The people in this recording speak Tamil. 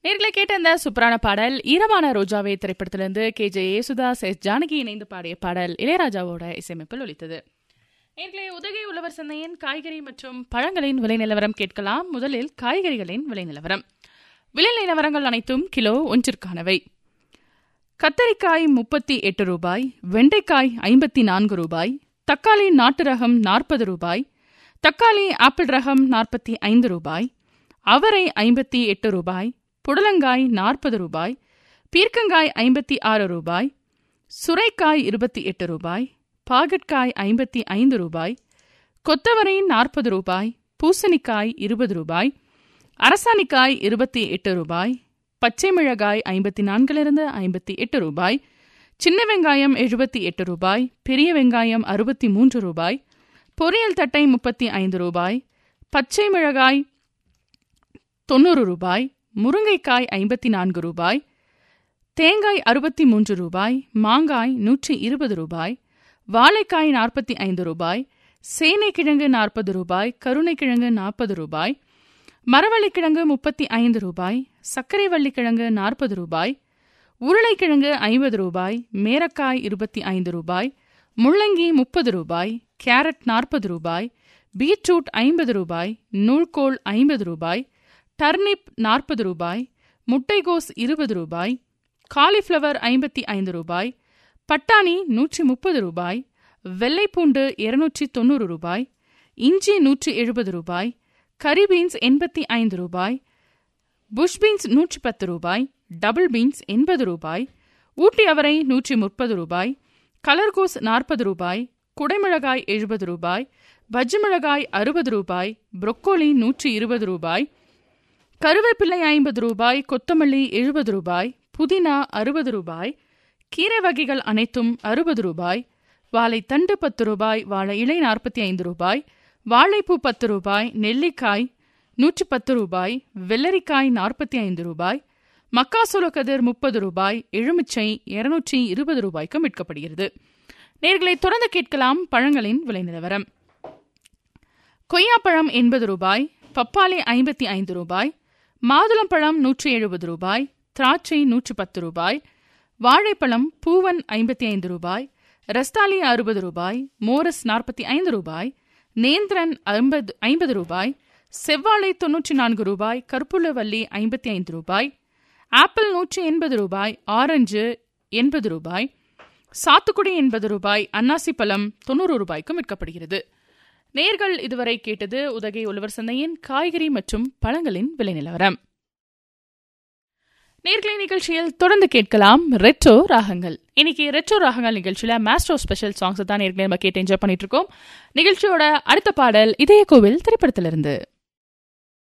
நேர்களை கேட்ட இந்த சூப்பரான பாடல் ஈரமான ரோஜாவே திரைப்படத்திலிருந்து K J Yesudas S Janaki இணைந்து பாடிய பாடல் இளையராஜாவோட இசையமைப்பில் ஒலித்தது நேர்களே உதகை உழவர் சந்தையின் காய்கறி மற்றும் பழங்களின் விலை நிலவரம் கேட்கலாம் முதலில் காய்கறிகளின் விலை நிலவரம் விலை நிலவரங்கள் அனைத்தும் கிலோ ஒன்றிற்கானவை கத்தரிக்காய் முப்பத்தி எட்டு ரூபாய் வெண்டைக்காய் ஐம்பத்தி நான்கு ரூபாய் தக்காளி நாட்டு ரகம் நாற்பது ரூபாய் தக்காளி ஆப்பிள் ரகம் நாற்பத்தி ஐந்து ரூபாய் அவரை ஐம்பத்தி எட்டு ரூபாய் புடலங்காய் நாற்பது ரூபாய் பீர்க்கங்காய் ஐம்பத்தி ஆறு ரூபாய் சுரைக்காய் இருபத்தி எட்டு ரூபாய் பாகற்காய் ஐம்பத்தி ஐந்து ரூபாய் கொத்தவரை நாற்பது ரூபாய் பூசணிக்காய் இருபது ரூபாய் அரசாணிக்காய் இருபத்தி எட்டு ரூபாய் பச்சை மிளகாய் ஐம்பத்தி நான்கிலிருந்து ஐம்பத்தி எட்டு ரூபாய் சின்ன வெங்காயம் எழுபத்தி எட்டு ரூபாய் பெரிய வெங்காயம் அறுபத்தி மூன்று ரூபாய் பொரியல் தட்டை முப்பத்தி ஐந்து ரூபாய் பச்சை மிளகாய் தொண்ணூறு ரூபாய் முருங்கைக்காய் ஐம்பத்தி நான்கு ரூபாய் தேங்காய் அறுபத்தி மூன்று ரூபாய் மாங்காய் நூற்றி இருபது ரூபாய் வாழைக்காய் நாற்பத்தி ஐந்து ரூபாய் சேனைக்கிழங்கு நாற்பது ரூபாய் கருணைக்கிழங்கு நாற்பது ரூபாய் மரவள்ளிக்கிழங்கு முப்பத்தி ஐந்து ரூபாய் சர்க்கரை வள்ளிக்கிழங்கு நாற்பது ரூபாய் உருளைக்கிழங்கு ஐம்பது ரூபாய் மேரக்காய் இருபத்தி ஐந்து ரூபாய் முள்ளங்கி முப்பது ரூபாய் கேரட் நாற்பது ரூபாய் பீட்ரூட் ஐம்பது ரூபாய் நூல்கோல் ஐம்பது ரூபாய் டர்னிப் நாற்பது ரூபாய் முட்டைகோஸ் இருபது ரூபாய் காலிஃப்ளவர் ஐம்பத்தி ஐந்து ரூபாய் பட்டாணி நூற்றி முப்பது ரூபாய் வெள்ளைப்பூண்டு இருநூற்றி தொண்ணூறு ரூபாய் இஞ்சி நூற்றி எழுபது ரூபாய் கரி பீன்ஸ் எண்பத்தி ஐந்து ரூபாய் புஷ் பீன்ஸ் நூற்றி பத்து ரூபாய் டபுள் பீன்ஸ் எண்பது ரூபாய் ஊட்டி அவரை நூற்றி முப்பது ரூபாய் கலர்கோஸ் நாற்பது ரூபாய் குடைமிளகாய் எழுபது ரூபாய் பஜ்ஜி மிளகாய் அறுபது ரூபாய் புரொக்கோலி நூற்றி இருபது ரூபாய் கருவேப்பிள்ளை ஐம்பது ரூபாய் கொத்தமல்லி எழுபது ரூபாய் புதினா அறுபது ரூபாய் கீரை வகைகள் அனைத்தும் அறுபது ரூபாய் வாழைத்தண்டு பத்து ரூபாய் வாழை இலை நாற்பத்தி ஐந்து ரூபாய் வாழைப்பூ பத்து ரூபாய் நெல்லிக்காய் நூற்றி பத்து ரூபாய் வெள்ளரிக்காய் நாற்பத்தி ஐந்து ரூபாய் மக்காசோள கதிர் முப்பது ரூபாய் எலுமிச்சை இருநூற்றி இருபது ரூபாய்க்கும் விற்கப்படுகிறது நேர்களை தொடர்ந்து கேட்கலாம் பழங்களின் விலை நிலவரம் கொய்யாப்பழம் எண்பது ரூபாய் பப்பாளி ஐம்பத்தி ஐந்து ரூபாய் மாதுளம்பழம் நூற்றி எழுபது ரூபாய் திராட்சை நூற்றி பத்து ரூபாய் வாழைப்பழம் பூவன் ஐம்பத்தி ஐந்து ரூபாய் ரஸ்தாலி அறுபது ரூபாய் மோரஸ் நாற்பத்தி ஐந்து ரூபாய் நேந்திரன் ஐம்பது ஐம்பது ரூபாய் செவ்வாழை தொன்னூற்றி நான்கு ரூபாய் கற்பூலவல்லி ஐம்பத்தி ஐந்து ரூபாய் ஆப்பிள் நூற்றி எண்பது ரூபாய் ஆரஞ்சு எண்பது ரூபாய் சாத்துக்குடி எண்பது ரூபாய் அன்னாசி பழம் தொண்ணூறு ரூபாய்க்கும் விற்கப்படுகிறது நேர்கள் இதுவரை கேட்டது உதகை உழவர் சந்தையின் காய்கறி மற்றும் பழங்களின் விலை நிலவரம் நேர்களை நிகழ்ச்சியில் தொடர்ந்து கேட்கலாம் ரெட்ரோ ராகங்கள் இன்னைக்கு ரெட்ரோ ராகங்கள் நிகழ்ச்சியில மாஸ்டர் ஸ்பெஷல் சாங்ஸ் தான் நேர்களை நம்ம கேட்டு என்ஜாய் பண்ணிட்டு இருக்கோம் நிகழ்ச்சியோட அடுத்த பாடல் இதய கோவில் திரைப்படத்திலிருந்து